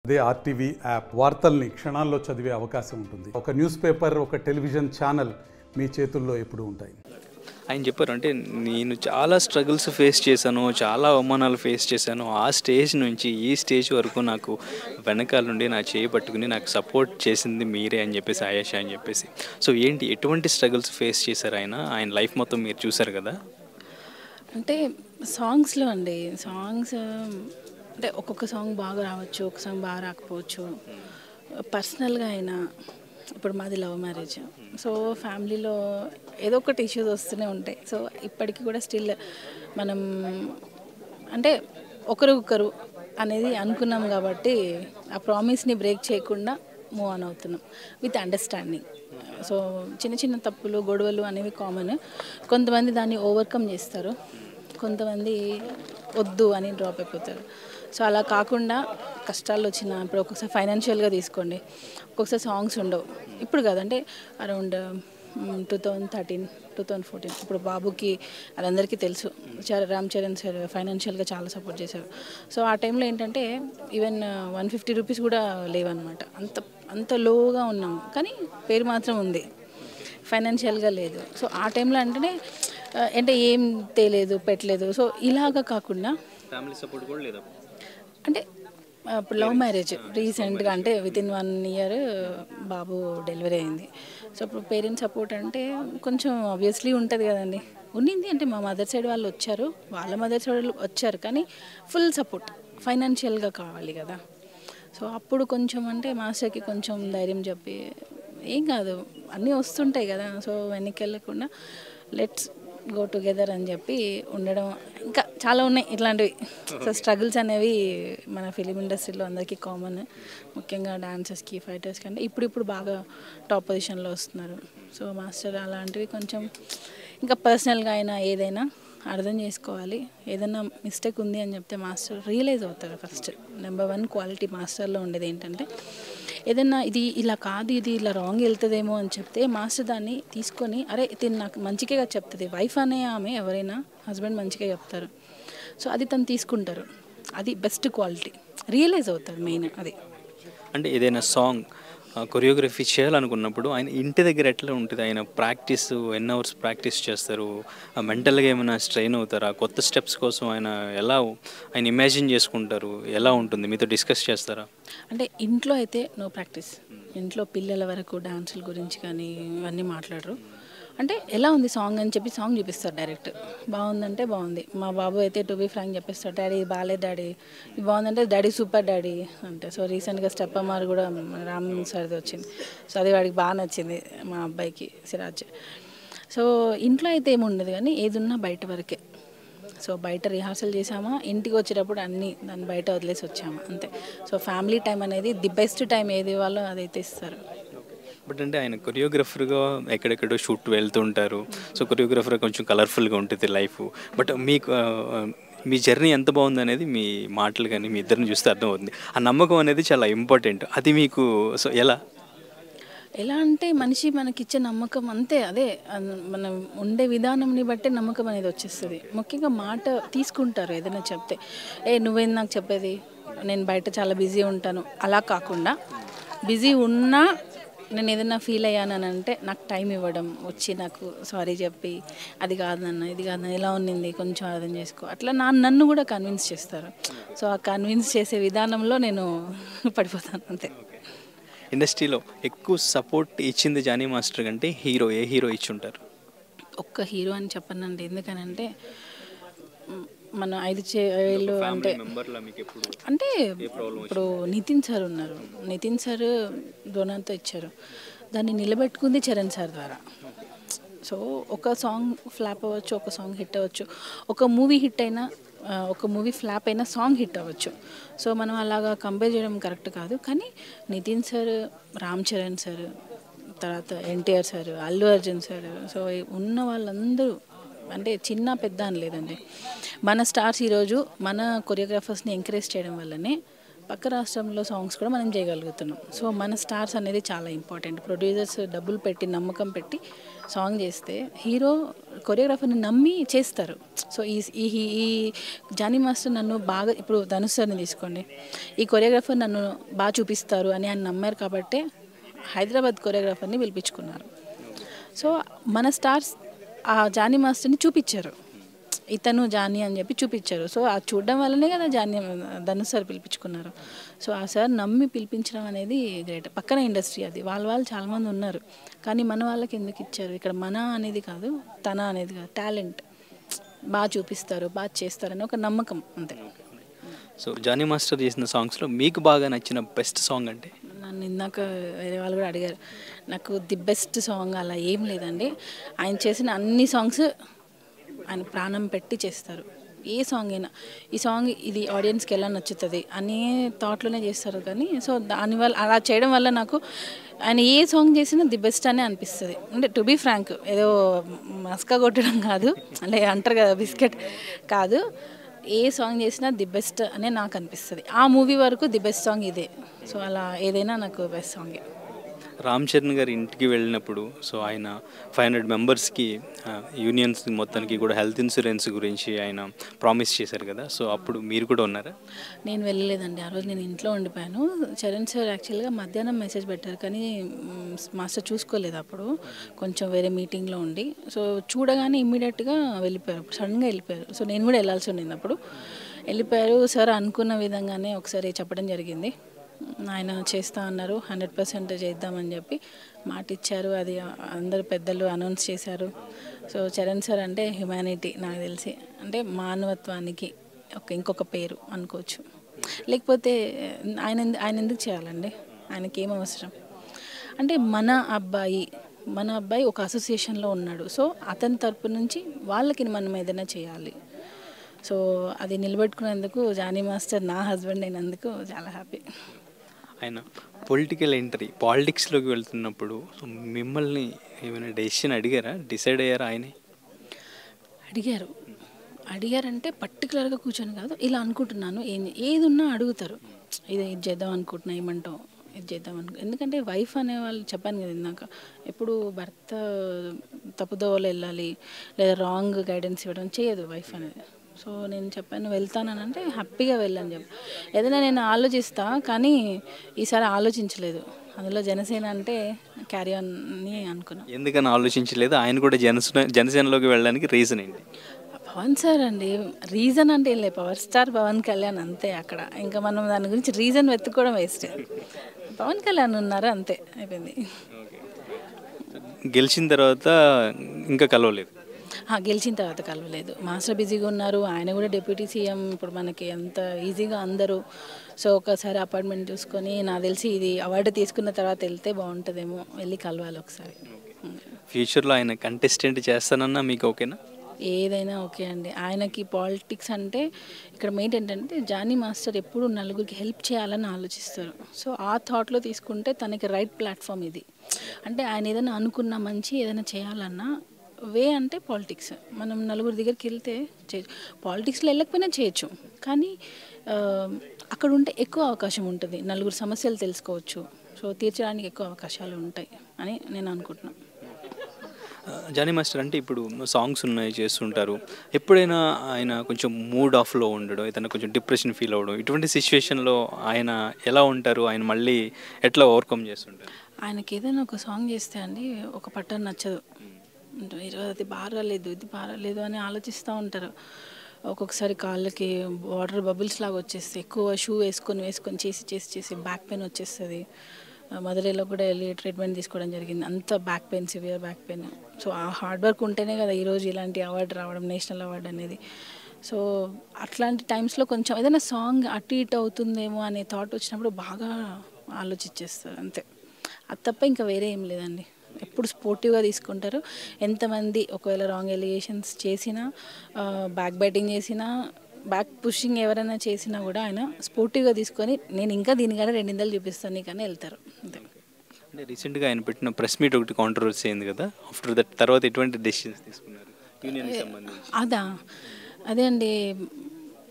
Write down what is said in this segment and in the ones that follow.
అదే RTV app వార్తల్ని క్షణాల్లో చదివే అవకాశం ఉంటుంది ఒక న్యూస్ పేపర్ ఒక టెలివిజన్ ఛానల్ మీ చేతుల్లో ఎప్పుడూ ఉంటాయి ఆయన చెప్పారు అంటే నేను చాలా స్ట్రగుల్స్ ఫేస్ చేశాను చాలా అవమానాలు ఫేస్ చేశాను ఆ స్టేజ్ నుంచి ఈ స్టేజ్ వరకు నాకు వెనకాల నుండి నా చేయి పట్టుకుని నాకు సపోర్ట్ చేసింది మీరే అని చెప్పేసి ఆయేష అని చెప్పేసి సో ఏంటి ఎటువంటి స్ట్రగుల్స్ ఫేస్ చేశారు ఆయన ఆయన లైఫ్ మొత్తం మీరు చూసారు కదా అంటే సాంగ్స్లో అండి సాంగ్స్ అంటే ఒక్కొక్క సాంగ్ బాగా రావచ్చు ఒక సాంగ్ బాగా రాకపోవచ్చు పర్సనల్గా అయినా ఇప్పుడు మాది లవ్ మ్యారేజ్ సో ఫ్యామిలీలో ఏదో ఒకటి ఇష్యూస్ వస్తూనే ఉంటాయి సో ఇప్పటికీ కూడా స్టిల్ మనం అంటే ఒకరికొకరు అనేది అనుకున్నాం కాబట్టి ఆ ప్రామిస్ని బ్రేక్ చేయకుండా మూవ్ ఆన్ అవుతున్నాం విత్ అండర్స్టాండింగ్ సో చిన్న చిన్న తప్పులు గొడవలు అనేవి కామన్ కొంతమంది దాన్ని ఓవర్కమ్ చేస్తారు కొంతమంది వద్దు అని డ్రాప్ అయిపోతారు సో అలా కాకుండా కష్టాలు వచ్చిన ఇప్పుడు ఒక్కొక్కసారి ఫైనాన్షియల్గా తీసుకోండి ఒక్కొక్కసారి సాంగ్స్ ఉండవు ఇప్పుడు కాదంటే around two thousand thirteen two thousand fourteen ఇప్పుడు బాబుకి అదందరికీ తెలుసు చ- రామ్ చరణ్ సార్ ఫైనాన్షియల్గా చాలా సపోర్ట్ చేశారు సో ఆ టైంలో ఏంటంటే ఈవెన్ వన్ ఫిఫ్టీ రూపీస్ కూడా లేవన్నమాట అంత అంత లోగా ఉన్నాం కానీ పేరు మాత్రం ఉంది ఫైనాన్షియల్గా లేదు సో ఆ టైంలో అంటేనే ఆ, అంటే ఏం తేలేదు పెట్టలేదు సో ఇలాగా కాకుండా ఫ్యామిలీ సపోర్ట్ కూడా లేదా అంటే ఆ, ఇప్పుడు లవ్ మ్యారేజ్ రీసెంట్గా అంటే విత్ ఇన్ వన్ ఇయర్ బాబు డెలివరీ అయింది సో ఇప్పుడు పేరెంట్స్ సపోర్ట్ అంటే కొంచెం ఆబ్వియస్లీ ఉంటుంది కదండి ఉన్నింది అంటే మా మదర్ సైడ్ వాళ్ళు వచ్చారు వాళ్ళ మదర్ సైడ్ వాళ్ళు వచ్చారు కానీ ఫుల్ సపోర్ట్ ఫైనాన్షియల్గా కావాలి కదా సో అప్పుడు కొంచెం అంటే మాస్టర్కి కొంచెం ధైర్యం చెప్పి ఏం కాదు అన్నీ వస్తుంటాయి కదా సో వెనక్కి వెళ్ళకుండా లెట్స్ గో టుగెదర్ అని చెప్పి ఉండడం ఇంకా చాలా ఉన్నాయి ఇట్లాంటివి సో స్ట్రగుల్స్ అనేవి మన ఫిలిం ఇండస్ట్రీలో అందరికీ కామన్ ముఖ్యంగా డాన్సర్స్కి ఫైటర్స్కి అంటే ఇప్పుడు ఇప్పుడు బాగా టాప్ పొజిషన్లో వస్తున్నారు సో మాస్టర్ అలాంటివి కొంచెం ఇంకా పర్సనల్గా అయినా ఏదైనా అర్థం చేసుకోవాలి ఏదైనా మిస్టేక్ ఉంది అని చెప్తే మాస్టర్ రియలైజ్ అవుతారు ఫస్ట్ నెంబర్ వన్ క్వాలిటీ మాస్టర్లో ఉండేది ఏంటంటే ఏదైనా ఇది ఇలా కాదు ఇది ఇలా రాంగ్ వెళ్తుందేమో అని చెప్తే మాస్టర్ దాన్ని తీసుకొని అరే ఇది నాకు మంచిగా చెప్తుంది వైఫ్ అనే ఆమె ఎవరైనా హస్బెండ్ మంచిగా చెప్తారు సో అది తను తీసుకుంటారు అది బెస్ట్ క్వాలిటీ రియలైజ్ అవుతారు మెయిన్ అది అంటే ఏదైనా సాంగ్ కొరియోగ్రఫీ చేయాలనుకున్నప్పుడు ఆయన ఇంటి దగ్గర ఎట్లా ఉంటుంది ఆయన ప్రాక్టీస్ ఎన్ అవర్స్ ప్రాక్టీస్ చేస్తారు మెంటల్గా ఏమైనా స్ట్రెయిన్ అవుతారా కొత్త స్టెప్స్ కోసం ఆయన ఎలా ఆయన ఇమాజిన్ చేసుకుంటారు ఎలా ఉంటుంది మీతో డిస్కస్ చేస్తారా అంటే ఇంట్లో అయితే నో ప్రాక్టీస్ ఇంట్లో పిల్లల వరకు డాన్సుల గురించి కానీ ఇవన్నీ మాట్లాడరు అంటే ఎలా ఉంది సాంగ్ అని చెప్పి సాంగ్ చూపిస్తారు డైరెక్ట్ బాగుందంటే బాగుంది మా బాబు అయితే టు బీ ఫ్రాంక్ చెప్పేస్తాడు డాడీ ఇది బాగాలేదు డాడీ ఇది బాగుందంటే డాడీ సూపర్ డాడీ అంటే సో రీసెంట్గా స్టెప్ అమ్మారు కూడా మన రామ్ సార్ది వచ్చింది సో అది వాడికి బాగా నచ్చింది మా అబ్బాయికి సిరాజ్ సో ఇంట్లో అయితే ఏమి ఉండదు కానీ ఏది ఉన్నా బయట వరకే సో బయట రిహార్సల్ చేసామా ఇంటికి వచ్చేటప్పుడు అన్నీ దాన్ని బయట వదిలేసి వచ్చామా అంతే సో ఫ్యామిలీ టైం అనేది ది బెస్ట్ టైం ఏది ఇవ్వాలో అదైతే ఇస్తారు బట్ అంటే ఆయన కొరియోగ్రఫర్గా ఎక్కడెక్కడో షూట్ వెళ్తుంటారు సో కొరియోగ్రఫర్ కొంచెం కలర్ఫుల్గా ఉంటుంది లైఫ్ బట్ మీకు ఆ, మీ జర్నీ ఎంత బాగుంది అనేది మీ మాటలు కానీ మీ ఇద్దరిని చూస్తే అర్థమవుతుంది ఆ నమ్మకం అనేది చాలా ఇంపార్టెంట్ అది మీకు సో ఎలా ఎలా అంటే మనిషి మనకిచ్చే నమ్మకం అంతే అదే అన్- మనం ఉండే విధానంని బట్టే నమ్మకం అనేది వచ్చేస్తుంది ముఖ్యంగా మాట తీసుకుంటారు ఏదైనా చెప్తే ఏ నువ్వేం నాకు చెప్పేది నేను బయట చాలా బిజీ ఉంటాను అలా కాకుండా బిజీ ఉన్నా నేను ఏదైనా ఫీల్ అయ్యాను అని అంటే నాకు టైం ఇవ్వడం వచ్చి నాకు సారీ చెప్పి అది కాదన్న ఇది కాదన్న ఎలా ఉన్నింది కొంచెం అర్థం చేసుకో అట్లా నా నన్ను కూడా కన్విన్స్ చేస్తారు సో ఆ కన్విన్స్ చేసే విధానంలో నేను పడిపోతాను అంతే ఇండస్ట్రీలో ఎక్కువ సపోర్ట్ ఇచ్చింది జానీ మాస్టర్ కంటే హీరో ఏ హీరో ఇచ్చి ఉంటారు ఒక్క హీరో అని చెప్పనండి ఎందుకనంటే మ్, మన ఐదు చేళ్ళు అంటే మెంబర్లా మీకు ఎప్పుడు అంటే ఇప్పుడు నితిన్ సార్ ఉన్నారు నితిన్ సార్ డోనాతో ఇచ్చారు దాన్ని నిలబెట్టుకుంది చరణ్ సార్ ద్వారా సో ఒక సాంగ్ ఫ్లాప్ అవ్వచ్చు ఒక సాంగ్ హిట్ అవ్వచ్చు ఒక మూవీ హిట్ అయినా ఆ, ఒక మూవీ ఫ్లాప్ అయినా సాంగ్ హిట్ అవ్వచ్చు సో మనం అలాగా కంపేర్ చేయడం కరెక్ట్ కాదు కానీ నితిన్ సార్ రామ్ చరణ్ సార్ తర్వాత NTR sir Allu Arjun sir so ఉన్న వాళ్ళందరూ అంటే చిన్న పెద్ద అని లేదండి మన స్టార్స్ ఈరోజు మన కొరియోగ్రాఫర్స్ని ఎంకరేజ్ చేయడం వల్లనే పక్క రాష్ట్రంలో సాంగ్స్ కూడా మనం చేయగలుగుతున్నాం సో మన స్టార్స్ అనేది చాలా ఇంపార్టెంట్ ప్రొడ్యూసర్స్ డబ్బులు పెట్టి నమ్మకం పెట్టి సాంగ్ చేస్తే హీరో కొరియోగ్రాఫర్ని నమ్మి చేస్తారు సో ఈ ఈ ఈ జానీ మాస్టర్ నన్ను బాగా ఇప్పుడు ధనుష్ సార్ని తీసుకోండి ఈ కొరియోగ్రాఫర్ నన్ను బాగా చూపిస్తారు అని ఆయన నమ్మారు కాబట్టే హైదరాబాద్ కొరియోగ్రాఫర్ని పిలిపించుకున్నారు సో మన స్టార్స్ ఆ జానీ మాస్టర్ని చూపించారు ఇతను జానీ అని చెప్పి చూపించారు సో అది చూడడం వల్లనే కదా జానీ ధనుష్ సార్ పిలిపించుకున్నారు సో ఆ సార్ నమ్మి పిలిపించడం అనేది గ్రేట్ పక్కన ఇండస్ట్రీ అది వాళ్ళ వాళ్ళు చాలామంది ఉన్నారు కానీ మన వాళ్ళకి ఎందుకు ఇచ్చారు ఇక్కడ మన అనేది కాదు తన అనేది కాదు టాలెంట్ బాగా చూపిస్తారు బాగా చేస్తారని ఒక నమ్మకం అంతే సో జానీ మాస్టర్ చేసిన సాంగ్స్లో మీకు బాగా నచ్చిన బెస్ట్ సాంగ్ అంటే నన్ను ఇందాక వేరే వాళ్ళు కూడా అడిగారు నాకు ది బెస్ట్ సాంగ్ అలా ఏం లేదండి ఆయన చేసిన అన్ని సాంగ్స్ ఆయన ప్రాణం పెట్టి చేస్తారు ఏ సాంగ్ అయినా ఈ సాంగ్ ఇది ఆడియన్స్కి ఎలా నచ్చుతుంది అనే థాట్లోనే చేస్తారు కానీ సో దానివల్ల అలా చేయడం వల్ల నాకు ఆయన ఏ సాంగ్ చేసినా ది బెస్ట్ అనే అనిపిస్తుంది అంటే టు బీ ఫ్రాంక్ ఏదో మస్కా కొట్టడం కాదు అంటే అంటారు కదా బిస్కెట్ కాదు ఏ సాంగ్ చేసినా ది బెస్ట్ అనే నాకు అనిపిస్తుంది ఆ మూవీ వరకు ది బెస్ట్ సాంగ్ ఇదే సో అలా ఏదైనా నాకు బెస్ట్ సాంగే రామ్ చరణ్ గారి ఇంటికి వెళ్ళినప్పుడు సో ఆయన ఫైవ్ హండ్రెడ్ మెంబర్స్కి యూనియన్స్ మొత్తానికి కూడా హెల్త్ ఇన్సూరెన్స్ గురించి ఆయన ప్రామిస్ చేశారు కదా సో అప్పుడు మీరు కూడా ఉన్నారా నేను వెళ్ళలేదండి ఆ రోజు నేను ఇంట్లో ఉండిపోయాను చరణ్ సార్ యాక్చువల్గా మధ్యాహ్నం మెసేజ్ పెట్టారు కానీ మ్, మాస్టర్ చూసుకోలేదు అప్పుడు కొంచెం వేరే మీటింగ్లో ఉండి సో చూడగానే ఇమ్మీడియట్గా వెళ్ళిపోయారు సడన్గా వెళ్ళిపోయారు సో నేను కూడా వెళ్ళాల్సి ఉండింది అప్పుడు వెళ్ళిపోయారు సార్ అనుకున్న విధంగానే ఒకసారి చెప్పడం జరిగింది ఆయన చేస్తా అన్నారు హండ్రెడ్ పర్సెంట్ చేద్దామని చెప్పి మాట ఇచ్చారు అది అందరు పెద్దలు అనౌన్స్ చేశారు సో చరణ్ సార్ అంటే హ్యుమానిటీ నాకు తెలిసి అంటే మానవత్వానికి ఒక ఇంకొక పేరు అనుకోవచ్చు లేకపోతే ఆయన ఎందు- ఆయన ఎందుకు చేయాలండి ఆయనకి ఏం అవసరం అంటే మన అబ్బాయి మన అబ్బాయి ఒక అసోసియేషన్లో ఉన్నాడు సో అతని తరపు నుంచి వాళ్ళకి మనం ఏదైనా చేయాలి సో అది నిలబెట్టుకునేందుకు జానీ మాస్టర్ నా హస్బెండ్ అయినందుకు చాలా హ్యాపీ ఆయన పొలిటికల్ ఎంట్రీ పాలిటిక్స్లోకి వెళ్తున్నప్పుడు సో మిమ్మల్ని ఏమైనా డెసిషన్ అడిగారా డిసైడ్ అయ్యారా ఆయనే అడిగారు అడిగారంటే పర్టికులర్గా కూర్చొని కాదు ఇలా అనుకుంటున్నాను ఏం ఏది ఉన్నా అడుగుతారు ఇది ఇది చేద్దాం అనుకుంటున్నా ఏమంటావు ఇది చేద్దాం అనుకు ఎందుకంటే వైఫ్ అనే వాళ్ళు చెప్పాను కదా ఇందాక ఎప్పుడు భర్త తప్పుదోవలు వెళ్ళాలి లేదా రాంగ్ గైడెన్స్ ఇవ్వడం చేయదు వైఫ్ అనేది సో నేను చెప్పాను వెళ్తానని అంటే హ్యాపీగా వెళ్ళని చెప్పి ఏదైనా నేను ఆలోచిస్తా కానీ ఈసారి ఆలోచించలేదు అందులో జనసేన అంటే క్యారీ ఆన్ అని అనుకున్నాను ఎందుకని ఆలోచించలేదు ఆయన కూడా జనసేన జనసేనలోకి వెళ్ళడానికి రీజన్ ఏంటి పవన్ సార్ అండి రీజన్ అంటే ఏం లేదు పవర్ స్టార్ పవన్ కళ్యాణ్ అంతే అక్కడ ఇంకా మనం దాని గురించి రీజన్ వెతుక్కోవడం వేస్ట్ పవన్ కళ్యాణ్ ఉన్నారు అంతే అయిపోయింది గెలిచిన తర్వాత ఇంకా కలవలేదు ఆ, గెలిచిన తర్వాత కలవలేదు మాస్టర్ బిజీగా ఉన్నారు ఆయన కూడా డిప్యూటీ సీఎం ఇప్పుడు మనకి ఎంత ఈజీగా అందరూ సో ఒకసారి అపార్ట్మెంట్ చూసుకొని నాకు తెలిసి ఇది అవార్డు తీసుకున్న తర్వాత వెళ్తే బాగుంటుందేమో వెళ్ళి కలవాలి ఒకసారి ఫ్యూచర్లో ఆయన కంటెస్టెంట్ చేస్తానన్నా మీకు ఓకేనా ఏదైనా ఓకే అండి ఆయనకి పాలిటిక్స్ అంటే ఇక్కడ మెయిన్ ఏంటంటే జానీ మాస్టర్ ఎప్పుడు నలుగురికి హెల్ప్ చేయాలని ఆలోచిస్తారు సో ఆ థాట్లో తీసుకుంటే తనకి రైట్ ప్లాట్ఫామ్ ఇది అంటే ఆయన ఏదైనా అనుకున్న మంచి ఏదైనా చేయాలన్నా వే అంటే పాలిటిక్స్ మనం నలుగురి దగ్గరికి వెళ్తే చేయొచ్చు పాలిటిక్స్లో వెళ్ళకపోయినా చేయొచ్చు కానీ ఆ, అక్కడ ఉంటే ఎక్కువ అవకాశం ఉంటుంది నలుగురు సమస్యలు తెలుసుకోవచ్చు సో తీర్చడానికి ఎక్కువ అవకాశాలు ఉంటాయి అని నేను అనుకుంటున్నాను ఆ, జానీ మాస్టర్ అంటే ఇప్పుడు సాంగ్స్ ఉన్నాయి చేస్తుంటారు ఎప్పుడైనా ఆయన కొంచెం మూడ్ ఆఫ్లో ఉండడం ఏదైనా కొంచెం డిప్రెషన్ ఫీల్ అవ్వడం ఇటువంటి సిచ్యువేషన్లో ఆయన ఎలా ఉంటారు ఆయన మళ్ళీ ఎట్లా ఓవర్కమ్ చేస్తుంటారు ఆయనకి ఏదైనా ఒక సాంగ్ చేస్తే అండి ఒక పట్టం నచ్చదు ఈరోజు అది బాగా రాలేదు ఇది బాగా రాలేదు అని ఆలోచిస్తూ ఉంటారు ఒక్కొక్కసారి కాళ్ళకి వాటర్ బబుల్స్ లాగా వచ్చేస్తాయి ఎక్కువ షూ వేసుకొని వేసుకొని చేసి చేసి చేసి బ్యాక్ పెయిన్ వచ్చేస్తుంది మధురైలో కూడా వెళ్ళి ట్రీట్మెంట్ తీసుకోవడం జరిగింది అంత back pain severe back pain so ఆ హార్డ్ వర్క్ ఉంటేనే కదా ఈరోజు ఇలాంటి అవార్డు రావడం నేషనల్ అవార్డు అనేది సో అట్లాంటి టైమ్స్లో కొంచెం ఏదైనా సాంగ్ అటు ఇటు అవుతుందేమో అనే థాట్ వచ్చినప్పుడు బాగా ఆలోచించేస్తారు అంతే అది తప్ప ఇంకా వేరే ఏం లేదండి ఎప్పుడు స్పోర్టివ్గా తీసుకుంటారు ఎంతమంది ఒకవేళ రాంగ్ ఎలిగేషన్స్ చేసినా బ్యాక్ బైటింగ్ చేసినా బ్యాక్ పుషింగ్ ఎవరైనా చేసినా కూడా ఆయన స్పోర్టివ్గా తీసుకొని నేను ఇంకా దీనికన్నా రెండిందలు చూపిస్తాను నీకని వెళ్తారు అంతే అంటే రీసెంట్గా ఆయన పెట్టిన ప్రెస్ మీట్ ఒకటి కాంట్రవర్సీ అయింది కదా ఆఫ్టర్ దట్ తర్వాత ఎటువంటి డెసిషన్స్ తీసుకున్నారు యూనియన్కి సంబంధించి అదా అదే అండి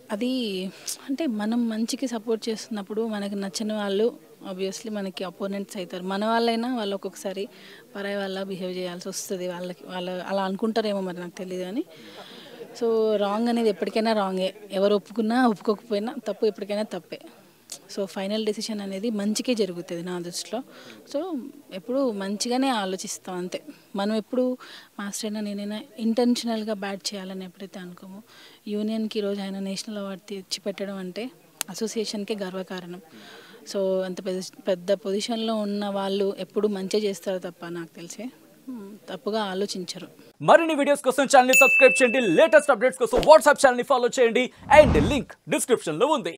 అది అంటే మనం మంచికి సపోర్ట్ చేస్తున్నప్పుడు మనకి నచ్చిన వాళ్ళు ఆబ్వియస్లీ మనకి అపోనెంట్స్ అవుతారు మన వాళ్ళైనా వాళ్ళు ఒక్కొక్కసారి పరాయి వాళ్ళ బిహేవ్ చేయాల్సి వస్తుంది వాళ్ళకి వాళ్ళ అలా అనుకుంటారేమో మరి నాకు తెలియదు కానీ సో రాంగ్ అనేది ఎప్పటికైనా రాంగే ఎవరు ఒప్పుకున్నా ఒప్పుకోకపోయినా తప్పు ఎప్పటికైనా తప్పే సో ఫైనల్ డెసిషన్ అనేది మంచికే జరుగుతుంది నా దృష్టిలో సో ఎప్పుడు మంచిగానే ఆలోచిస్తాం అంతే మనం ఎప్పుడు మాస్టర్ అయినా నేనైనా ఇంటెన్షనల్గా బ్యాట్ చేయాలని ఎప్పుడైతే అనుకోమో యూనియన్కి ఈరోజు ఆయన నేషనల్ అవార్డు తెచ్చి పెట్టడం అంటే అసోసియేషన్కే గర్వకారణం సో అంత పెద్ద పెద్ద పొజిషన్లో ఉన్న వాళ్ళు ఎప్పుడు మంచి చేస్తారు తప్ప నాకు తెలిసి మ్, తప్పుగా ఆలోచించరు మరిన్ని వీడియోస్ కోసం ఛానల్ సబ్స్క్రైబ్ చేయండి లేటెస్ట్ అప్డేట్స్ కోసం వాట్సాప్ ఛానల్ ఫాలో చేయండి అండ్ లింక్ డిస్క్రిప్షన్ లో ఉంది